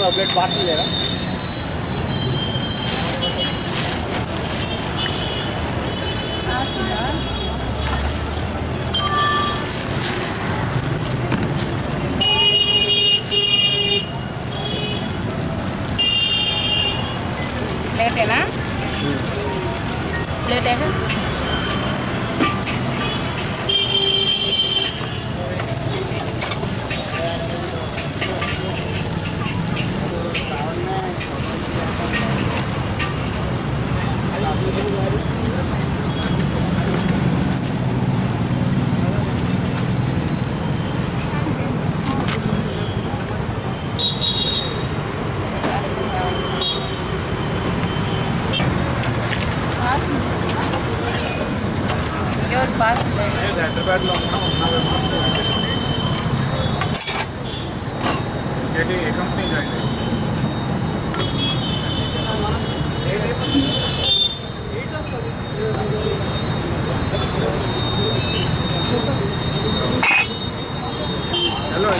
బంగాళ ఒక plate parcel చేయరా ప్లేటేనా ప్లేటే ఎవరు పాస్ హైదరాబాద్లో ఏంటి ఏ కంపెనీ జాయిన్ హలో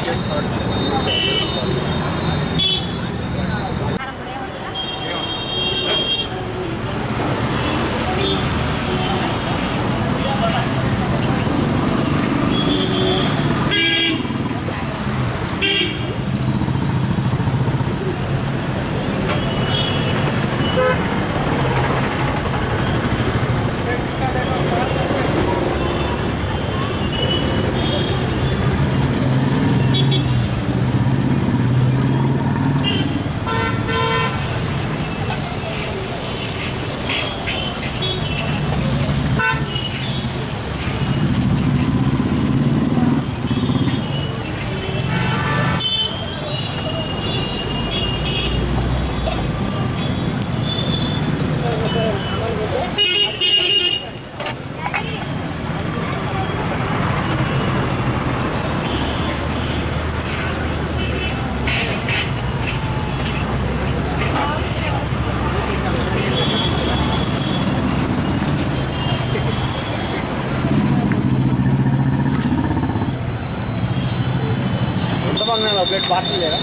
ఎంత బంగాళ ఒక ప్లేట్ పార్సల్ చేయరా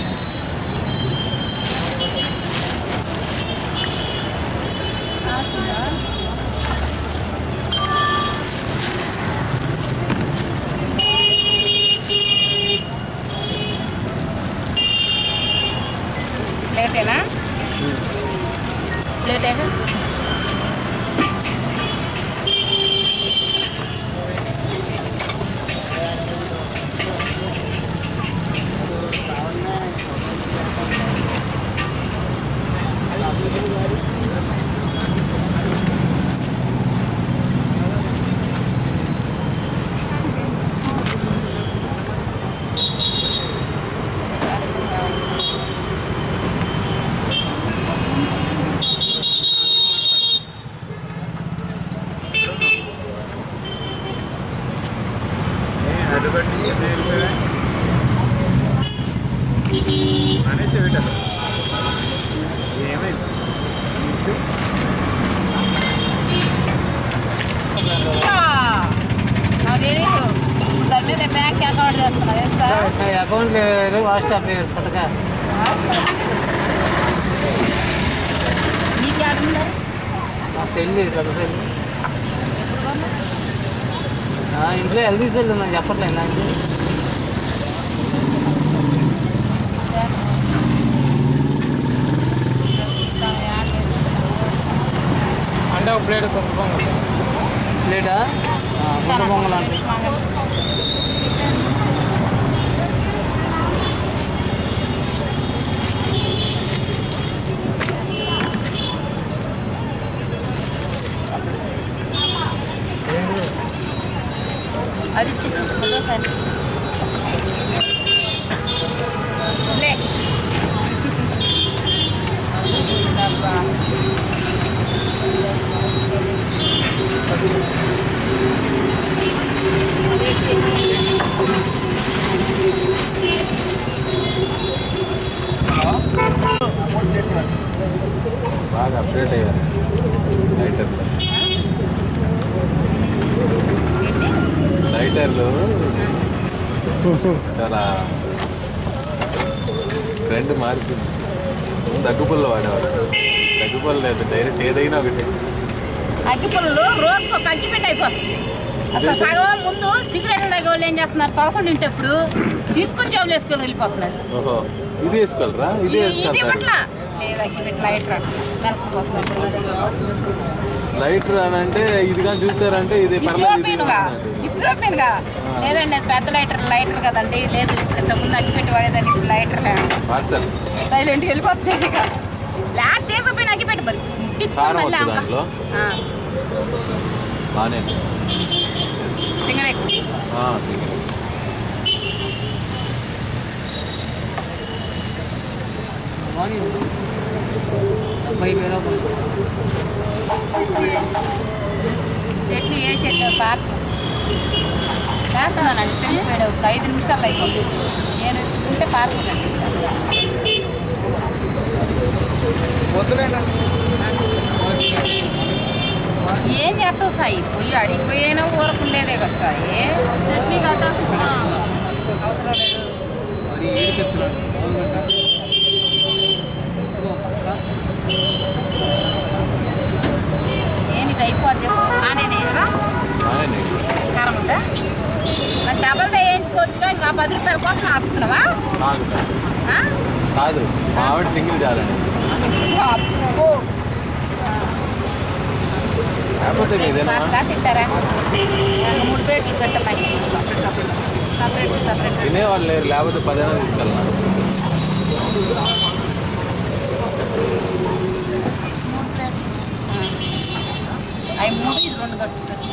ప్లేటేనా ప్లేటే హైదరాబాద్ నుంచి ఎన్ని వెళ్ళిపోయా అనేసి పెట్టారు ఏమైంది నాకు తెలీదు దాని మీద బ్యాంక్ అకౌంట్ చేస్తున్నా తెలుసా అకౌంట్ వేరు వాట్సాప్ వేరు పట్టక నీకు ఆడుందా నా సెల్ పెద్ద సెల్ ఇంట్లో హెల్తీ సెల్ నేను చెప్పట్లేదు నాకు అంటే ఒక ప్లేట్ కొంచెం ప్లేటా గుంట బొమ్మలు అంటే అది ఇచ్చేసి ఒకసారి లే డబ్బా. బాగా అప్డేట్ అయ్యారు లైటర్లు లైటర్లు చాలా ట్రెండ్ మారిపోయింది దగ్గుపుల్ల వాడేవారు దగ్గుపుల్ల లేదు డైరెక్ట్ ఏదైనా ఒకటి అగ్గి పుల్లలు రోజుకు ఒక అగ్గి పెట్టి అయిపోతుంది అసలు సగం ముందు సిగరెట్ దగ్గర వాళ్ళు ఏం చేస్తున్నారు పదకొండింటప్పుడు తీసుకొని జేబులు వేసుకొని వెళ్ళిపోతున్నారు ఓహో ఇది వేసుకోగలరా ఇది ఇది ఇది వేసుకెళ్తారు పట్ల లేదు అగ్గి పెట్టి లైట్ మెలకపోతున్నారు లైటర్ అని అంటే ఇది కానీ చూసారంటే ఇది ఇది పర్లేదు ఇది చూపినుగా ఉందండి. ఇది చూపినుగా లేదండి అది పెద్ద లైటర్ లైటర్ కదండి లేదు ఇంతకుముందు అగ్గి పెట్టి వాడేదాన్ని ఇప్పుడు లైటర్ పార్సల్ సైలెంట్ వెళ్ళిపోతుంది ఇక లాట్ తీసుకుపోయిన అగ్గి పెట్టి మరి ముట్టించుకొని కారం మళ్ళీ వద్దు అమ్మ. దాంట్లో ఆ, బాగానే సింగల్ ఎక్కువ ఆ, సింగిల్. బాగుంది డెబ్బై వేల చట్నీ వేసేది పార్స్ వేస్తున్నానండి పెళ్లి వేడి అవుతుంది ఐదు నిమిషాలు అయిపోతుంది నేను ఉంటే పార్స్ ఏం చేస్తావు సాయి పొయ్యి అడిగిపోయినా ఊరకుండేదే కదా సాయి చట్నీ కట్టాల్సిన అవసరం లేదు అది ఏడు చెప్తున్నాడు అవును కదా సార్ ఇసుకో పక్క. నేను ఇది అయిపోద్ది ఆనే కదా బాగానే కారం ఉందా మరి డబల్ వేయించుకోవచ్చుగా ఇంకా పది రూపాయల కోసం ఆపుతున్నావా నాకు కాదు. ఆ? కాదు మా ఆవిడ సింగిల్ చాలండి అబ్బో. లేకపోతే మీదేనా పాస్తా తింటారా నాకు మూడు ప్లేట్లు కట్టమని సపరేట్ సపరేట్ తినేవాళ్ళు లేరు లేకపోతే పదేనా తీసుకెళ్ళినా మూడు ప్లేట్లు అవి మూడు ఇది రెండు కట్టు సార్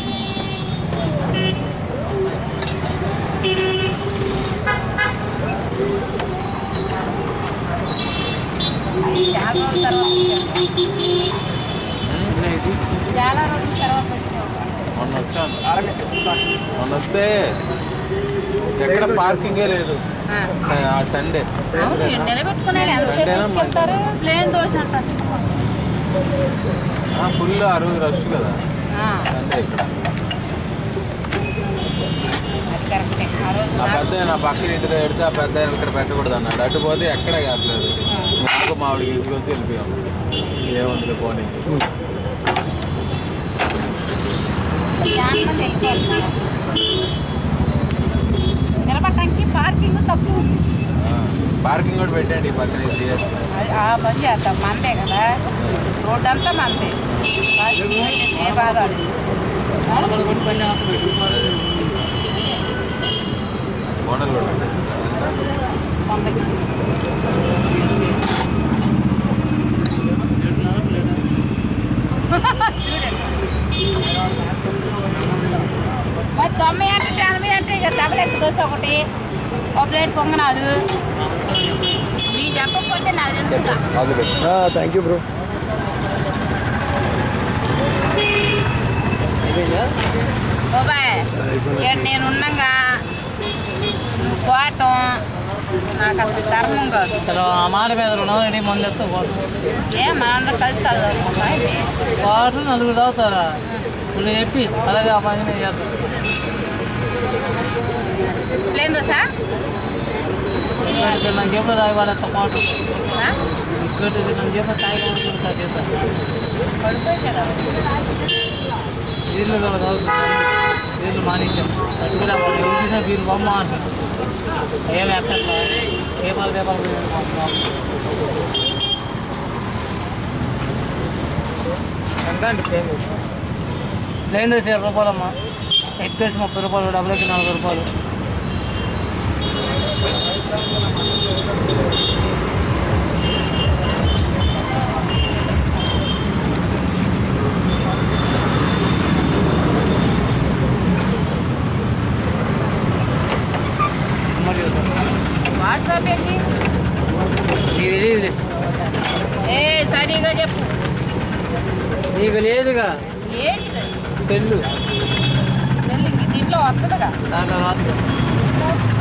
చాలా రోజుల తర్వాత వచ్చావు. చాలా రోజుల తర్వాత వచ్చావు మొన్న వచ్చాను మొన్న వస్తే ఎక్కడ పార్కింగే లేదు ఆ. ఆ సండే అవును నిలబెట్టుకున్నారు ఎంతసేపు సండేనా తీసుకెళ్తారు ప్లేన్ దోశ అంట ఫుల్ ఆ రోజు రష్ కదా సండే ఇక్కడ అది కరెక్టే ఆ రోజు ఆ నాకు- పెద్ద నా పక్కన ఇంటి దగ్గర పెడితే ఆ పెద్ద ఆయన ఇక్కడ పెట్టకూడదు అన్నాడు అటు పోతే ఎక్కడ కాపలేదు నాకు మామిడికి తీసుకొచ్చి వెళ్ళిపోయాం ఏముంది పోనీ చాలా మంది వెళ్ళిపోతున్నారు నిలబడటానికి పార్కింగ్ తక్కువ ఉంది పార్కింగ్ కూడా పెట్టండి ఈ పక్కన థియేటర్ అది- ఆ పని చేస్తాం మందే కదా రోడ్ అంతా మందే పార్కింగ్ ఏ బాధ అది. ఆడవాళ్ళు కూడా పని ఆపు పెట్టు. బోనలు కూడా పెట్టండి తొంభై. ఏడున్నర ప్లేటా? మరి తొంభై అంటే ఎనభై అంటే ఇక డబల్ ఎక్కి దోశ ఒకటి ఒక ప్లేట్ పొంగనాలు మీ చెప్పకపోతే నాకు తెలుసుగా థ్యాంక్ యూ బ్రో అయిపోయిందా? బాబాయ్ ఇక్కడ నేను ఉన్నాగా నువ్వు పోవటం నాకు అసలు ధర్మం కాదు అసలు ఆ మాట మీద రుణం రెడీ మంది వస్తే వాటర్ ఏ మనందరం కలిసి తాగుదాం బాబాయ్ వాటర్ నలుగురు తాగుతారా నువ్వు చెప్పి అలాగే ఆ పని నేను చేస్తాను ప్లేన్ దోశ ఇక్కడ నాకు ఎప్పుడు తాగి వాళ్ళతో పాటు ఆ? ఇక్కడ నాకు ఎప్పుడు తాగి వాళ్ళతో చేస్తాను పడిపోయి కదా వీళ్ళు కూడా తాగుతున్నారు వీళ్ళు మానేశాం అది కూడా వాళ్ళు ఎవరు చూసినా వీళ్ళు బొమ్మ అంటారు ఏం ఎక్కట్లా ఏ పలు ఏ పలు ఎంత అండి ప్లేన్ ప్లేన్ దోశ ఇరవై రూపాయలమ్మా ఎక్కేసి ముప్పై రూపాయలు డబ్బులు ఎక్కి నలభై రూపాయలు మరి వాట్సాప్ ఏంటి నీకు తెలియదులే ఏ సరిగా చెప్పు నీకు లేదుగా ఏంటిది సెల్లు సెల్లింగ్ దీంట్లో వస్తుందిగా దాంట్లో రాత్రి